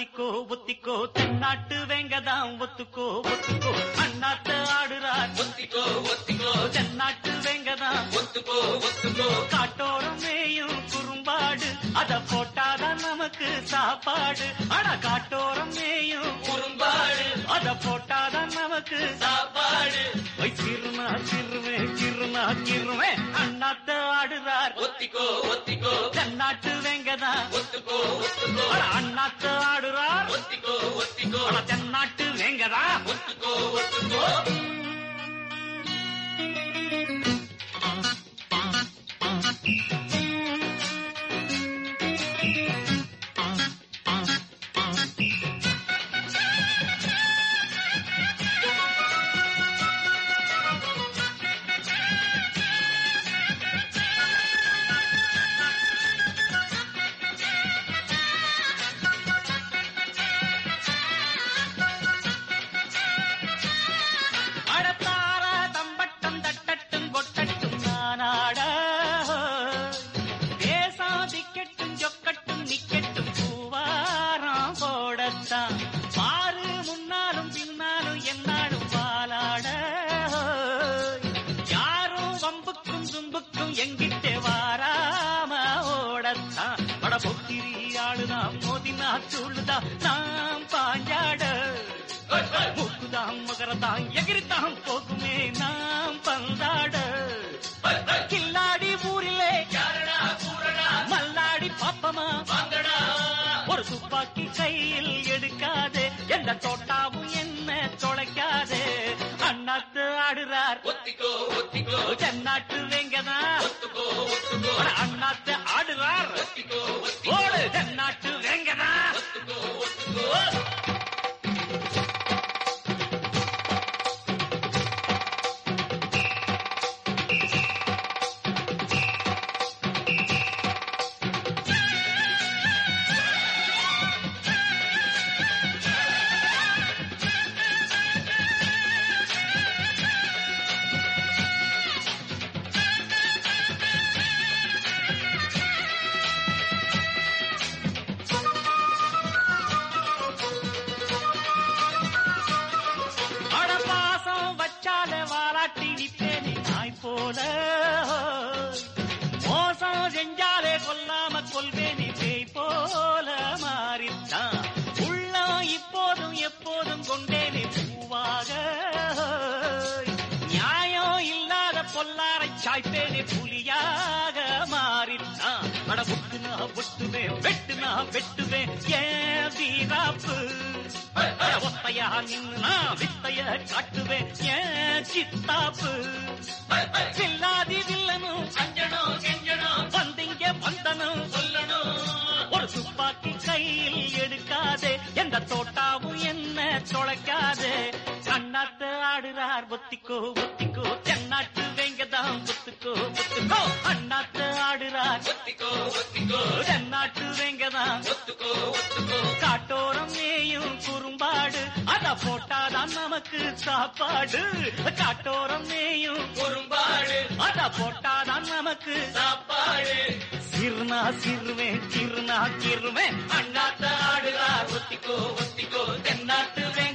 ஒத்திக்கோ ஒத்திக்கோ தென்னாட்டு வெங்கதாம் ஒத்துக்கோ ஒத்துக்கோ அண்ணாத்த ஆடுறார் ஒத்திக்கோ ஒத்திக்கோ தென்னாட்டு வெங்கதாம் ஒத்துக்கோ ஒத்துக்கோ காட்டோரம் மேயும் குறும்பாடு அத போட்டாதான் நமக்கு சாப்பாடு அட காட்டோரம் மேயும் குறும்பாடு அத போட்டாதான் நமக்கு சாப்பாடு வை சிறுனா சிறுவே சிறுனா சிறுவே அண்ணாத்த ஆடுறார் ஒத்திக்கோ ஒத்திக்கோ தென்னாட்டு வெங்கதான் ஒத்துக்கோ ஒத்துக்கோ அட அண்ணாத்த ஆடுறார் ஒத்திக்கோ ஒத்திக்கோ அட தென்னாட்டு வெங்கதா ஒத்துக்கோ ஒத்துக்கோ அடத்தார தம்பட்டம் தட்டட்டும் கொட்டட்டும் நானாட தேசம் திக்கட்டும் சொக்கட்டும் நிக்கட்டும் பூவாரம் போடத்தான் பாரு முன்னாலும் பின்னாலும் என்னாலும் பாலாட யாரும் வம்புக்கும் தும்புக்கும் எங்கிட்டே வாராம ஓடத்தான் பட பொக்கிரி ஆளுதான் மோதினா சூழுதான் நாம் பாஞ்சாட மூக்குதாம் மகரதாம் எகிரித்தாம் போகுமே நாம் பந்தாட கில்லாடி ஊரிலே யாரடா கூறடா மல்லாடி பாப்பமா வாங்கடா ஒரு துப்பாக்கி கையில் எடுக்காதே எந்த தோட்டாவும் என்ன தொலைக்காதே அண்ணாத்து ஆடுறார் ஒத்திக்கோ ஒத்திக்கோ தென்னாட்டு வெங்கதா ஒத்துக்கோ ஒத்துக்கோ அண்ணாத்து ஆடுறார் ஒத்திக்கோ ஒத்திக்கோ ஓடு தென்னாட்டு வெங்கதா ஒத்துக்கோ ஒத்துக்கோ அட பாசம் வச்சால வாராட்டி நிப்பேனே நாய் போல மோசம் செஞ்சாலே கொல்லாம கொல்வேனே பேய் போல மாறித்தான் உள்ளம் இப்போதும் எப்போதும் கொண்டேனே பூவாக நியாயம் இல்லாத பொல்லாரை சாய்ப்பேனே புலியாக மாறித்தான் அட புட்டுனா புட்டுவேன் வெட்டுனா வெட்டுவேன் ஏன் வீராப்பு அட ஒத்தையா நின்னு நான் வித்தைய காட்டுவேன் ஏன் சித்தாப்பு சில்லாதி வில்லனும் அஞ்சனம் கெஞ்சனம் வந்திங்க வந்தனும் சொல்லணும் ஒரு துப்பாக்கி கையில் எடுக்காதே எந்த தோட்டாவும் என்ன தொலைக்காதே கண்ணாத்து ஆடுறார் ஒத்திக்கோ ஒத்திக்கோ தென்னாட்டு வெங்கதாம் ஒத்துக்கோ ஒத்துக்கோ அண்ணாத்து ஆடுறார் ஒத்திக்கோ ஒத்திக்கோ தென்னாட்டு வெங்கதாம் ஒத்துக்கோ ஒத்துக்கோ காட்டோரம் மேயும் குறும்பாடு அத போட்டாதான் நமக்கு சாப்பாடு காட்டோரம் மேயும் குறும்பாடு அத போட்டாதான் நமக்கு சாப்பாடு சிறுனா சிறுவேன் சிறுனா சிறுவேன் அண்ணாத்த ஆடுறார் ஒத்திக்கோ ஒத்திக்கோ தென்னாட்டு வெங்க